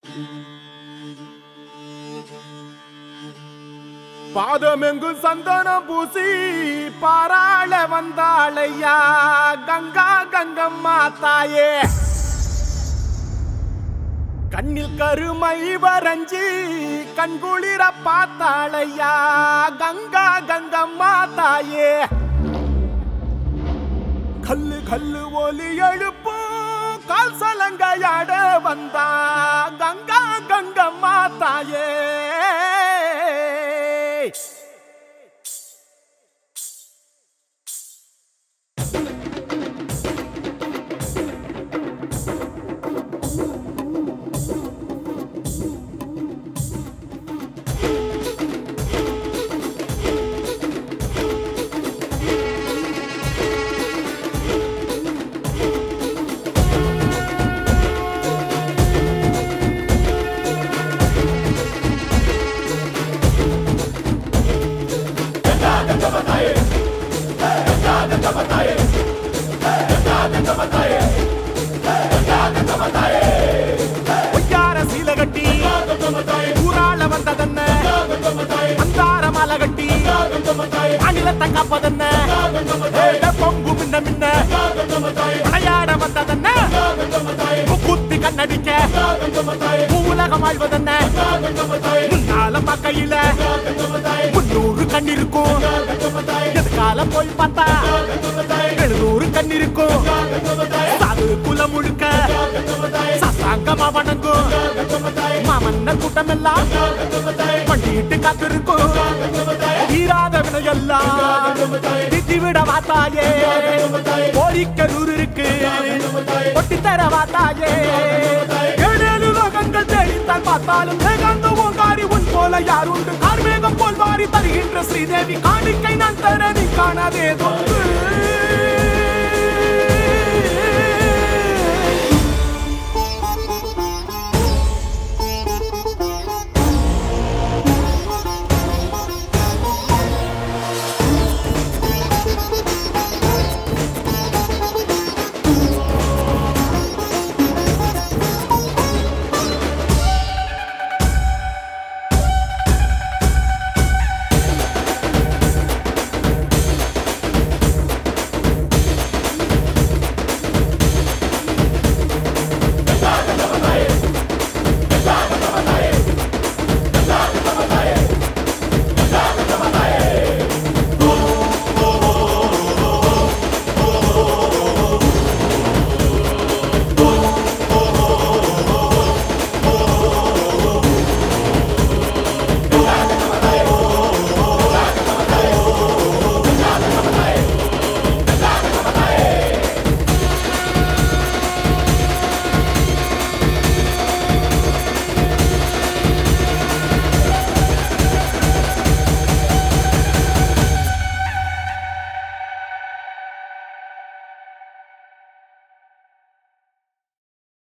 பாதமெங்கும் சந்தனம் பூசி பாராள வந்தாளையா கங்கா கங்கம்மா தாயே கண்ணில் கருமை வரைஞ்சி கண்குளிர பார்த்தாளையா கங்கா கங்கம்மா தாயே கல்லு கல்லு ஒலி எழுப்பு கால் சலங்கையாட வந்தா கங்கா கங்கம்மா தாயே ஒய்யார சீல கட்டி ஊராள வந்ததென்ன அந்தார மலை கட்டி அணிலத்தை காப்பதென்ன ஏட பொங்கு மின்ன மின்ன விளையாட வந்ததென்ன முக்குத்தி கண்ணடிக்க உலகம் ஆழ்வதென்ன முன்னால பக்கையில முன்னூறு கண் இருக்கும் எதுக்கால போய் பார்த்தா எழுநூறு கண் இருக்கும் சாது குலம் முழுக்க சசாங்கமா வணங்கும் மாமன்ன கூட்டம் எல்லாம் பண்டிட்டு காத்திருக்கும் தீராத வினையெல்லாம் திட்டி விட வாத்தாயே கோரிக்கரூர் இருக்கு ஒட்டி தர வாத்தாயே ஏழேழு லோகங்கள் தேடித்தான் பார்த்தாலும் வேகாந்த ஓங்காரி உன் போல யாருண்டு கார்மேகம் போல் வாரி தருகின்ற ஸ்ரீதேவி காணிக்கை நான் தர நீ காணாதே தொன்று